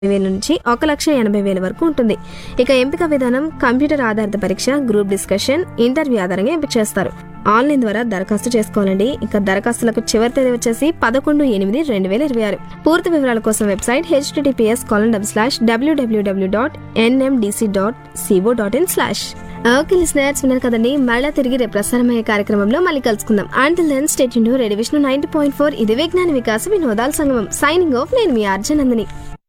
వేల నుంచి ఒక లక్ష ఎనభై వేల వరకు ఉంటుంది ఇక ఎంపిక విధానం కంప్యూటర్ ఆధారిత పరీక్ష గ్రూప్ డిస్కషన్ ఇంటర్వ్యూ ఆధారంగా ఎంపిక చేస్తారు ఆన్లైన్ ద్వారా దరఖాస్తు చేసుకోవాలండి ఇక దరఖాస్తులకు చివరి తేదీ వచ్చేసి పదకొండు ఎనిమిది రెండు వేల ఇరవై ఆరు పూర్తి వివరాల కోసం website HTTPS colon double slash WWW dot NMDC dot CO dot in slash okay listeners విన్నారు కదండి మళ్ళా తిరిగి రేపు ప్రసారమయ్యే కార్యక్రమంలో మళ్ళీ కలుసుకుందాం until then state radio Vishnu ninety point four ఇది విజ్ఞాన వికాస వినోదాల సంగమం సైనింగ్ ఆఫ్ నేను మీ అర్జునందని